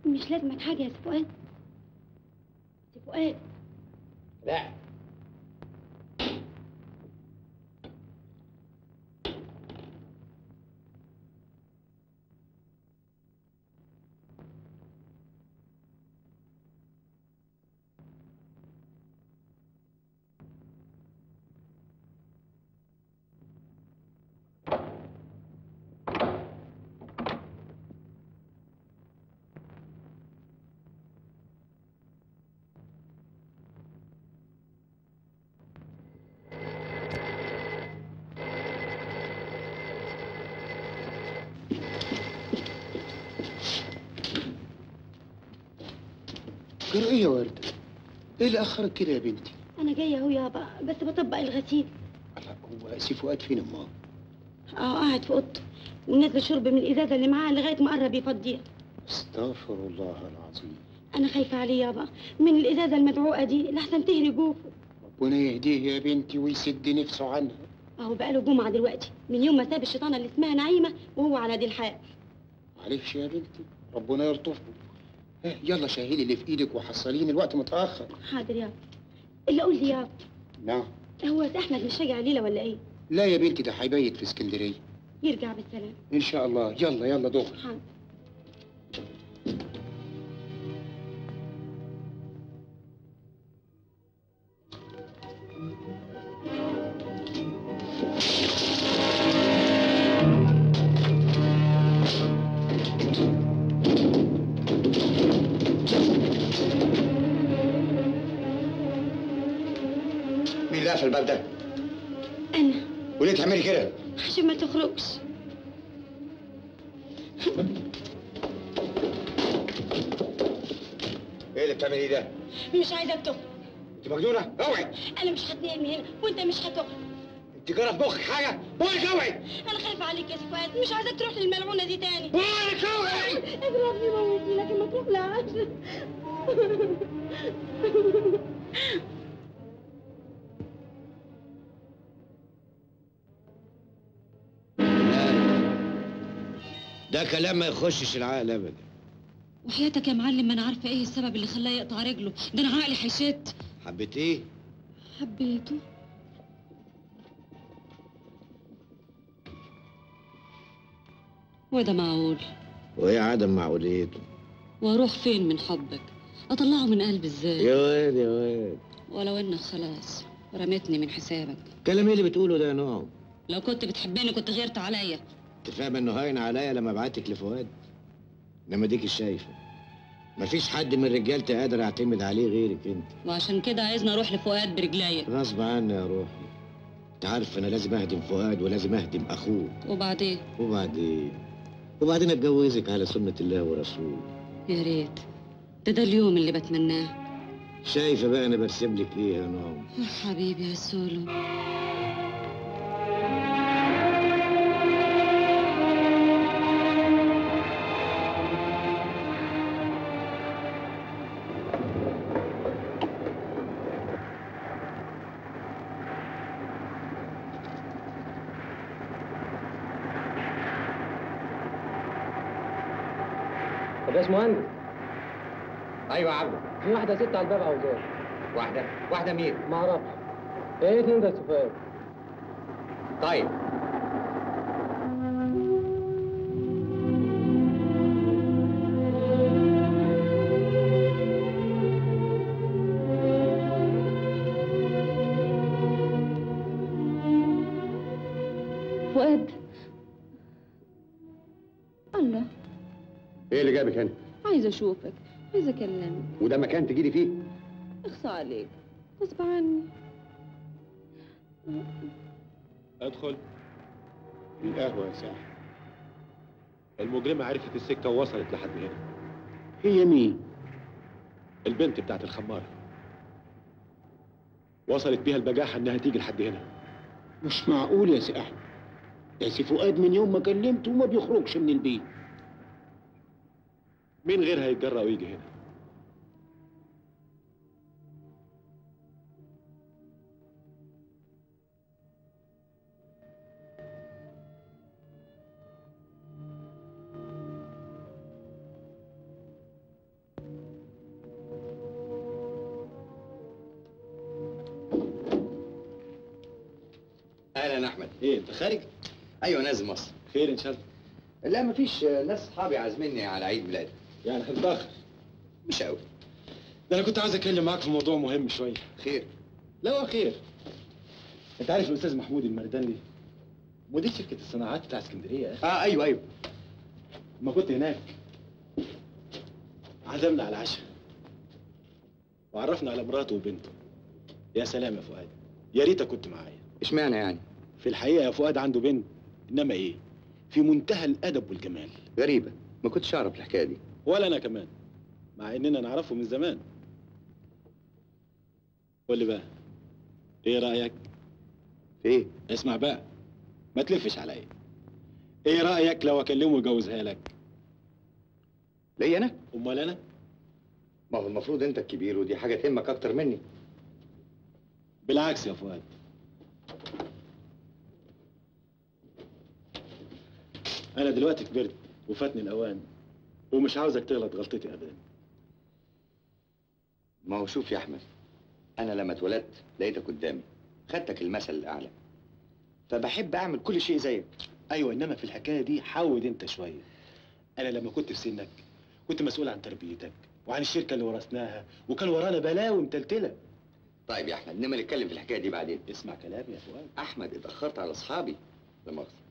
مش لازمك حاجة يا سي فؤاد سي فؤاد لا جرى ايه يا وردة؟ ايه اللي اخرك كده يا بنتي؟ أنا جاية أهو يابا بس بطبق الغسيل الله هو سي فؤاد فين امال؟ اه قاعد في أوضته ونازل شرب من الإزازة اللي معاه لغاية ما قرب يفضيها استغفر الله العظيم أنا خايفة عليه يابا من الإزازة المدعوقة دي لحسن تهري جوفه ربنا يهديه يا بنتي ويسد نفسه عنها أهو بقاله جمعة دلوقتي من يوم ما ساب الشيطانة اللي اسمها نعيمة وهو على دي الحال معلش يا بنتي ربنا يلطفه ها، يلا شاهدي اللي في ايدك وحصليني الوقت متاخر حاضر يابا اللي قول لي يابا نعم هو سي أحمد مش راجع ليلة ولا إيه؟ لا يا بنتي ده هيبيت في اسكندريه يرجع بالسلامة ان شاء الله يلا يلا دغري حاضر مين اللي قفل الباب ده؟ أنا وليه تعملي كده؟ عشان ما تخرجش ايه اللي بتعمليه ده؟ مش عايزك تخرج انت مجنونه؟ اوعي أنا مش هتنقل من هنا وأنت مش هتخرج انت جرى في مخك حاجه؟ بقولك اوعي أنا خايفة عليك يا سي فؤاد مش عايزك تروح للملعونة دي تاني بقولك اوعي اضربني موتني لكن ما تروح لهاش ده كلام ما يخشش العقل ابدا وحياتك يا معلم ما انا عارفه ايه السبب اللي خلاه يقطع رجله ده انا عقلي هيشت حبيت ايه؟ حبيته وده معقول وايه عدم معقوليته؟ واروح فين من حبك اطلعه من قلبي ازاي يا واد يا واد ولو انك خلاص رميتني من حسابك كلام ايه اللي بتقوله ده يا نوع؟ لو كنت بتحبني كنت غيرت عليا انت فاهم انه هاين عليا لما بعتك لفؤاد؟ انما ديك شايفه مفيش حد من رجالتي قادر اعتمد عليه غيرك انت وعشان كده عايزني اروح لفؤاد برجليا غصب عني يا روحي انت عارف انا لازم اهدم فؤاد ولازم اهدم اخوه وبعدين وبعدين وبعدين اتجوزك على سنة الله ورسوله يا ريت ده ده اليوم اللي بتمناه شايفة بقى انا برسم لك ايه يا نوم يا حبيبي يا سولو طب يا باشمهندس ايوه يا عبده في واحدة ست على الباب عاوزاك واحدة واحدة مين؟ ما اعرفش ايه اتنين ده سفاد طيب فؤاد الله ايه اللي جابك هنا؟ عايزه اشوفك عايزه اكلمك وده مكان تجيلي فيه؟ اخصى عليك غصب عني ادخل القهوة يا ساحر المجرمة عرفت السكة ووصلت لحد هنا هي مين؟ البنت بتاعت الخمارة وصلت بيها البجاحة انها تيجي لحد هنا مش معقول يا سي احمد يا سي فؤاد من يوم ما كلمته وما بيخرجش من البيت مين غيرها يتجرأ ويجي هنا اهلا احمد ايه انت خارج ايوه نازل مصر خير ان شاء الله لا مفيش ناس اصحابي عازميني على عيد ميلادي يعني هتتاخر مش قوي ده انا كنت عايز اتكلم معاك في موضوع مهم شويه خير لا هو خير انت عارف الاستاذ محمود المرداني مدير شركه الصناعات بتاع اسكندريه اه اه ايوه ايوه ما كنت هناك عزمنا على العشاء وعرفنا على مراته وبنته يا سلام يا فؤاد يا ريتك كنت معايا اشمعنى يعني في الحقيقه يا فؤاد عنده بنت انما ايه في منتهى الادب والجمال غريبه ما كنتش اعرف الحكايه دي ولا انا كمان مع اننا نعرفه من زمان قول لي بقى ايه رايك في ايه اسمع بقى ما تلفش عليا ايه رايك لو اكلمه يجوزها لك ليا انا امال انا ما هو المفروض انت الكبير ودي حاجه تهمك اكتر مني بالعكس يا فؤاد انا دلوقتي كبرت وفاتني الاوان ومش عاوزك تغلط غلطتي ابدا ما هو شوف يا احمد انا لما اتولدت لقيتك قدامي خدتك المثل الاعلى فبحب اعمل كل شيء زيك ايوه انما في الحكايه دي حاول انت شويه انا لما كنت في سنك كنت مسؤول عن تربيتك وعن الشركه اللي ورثناها وكان ورانا بلاوي متلتله طيب يا احمد انما نتكلم في الحكايه دي بعدين اسمع كلامي يا فؤاد احمد اتاخرت على اصحابي لا مؤاخذه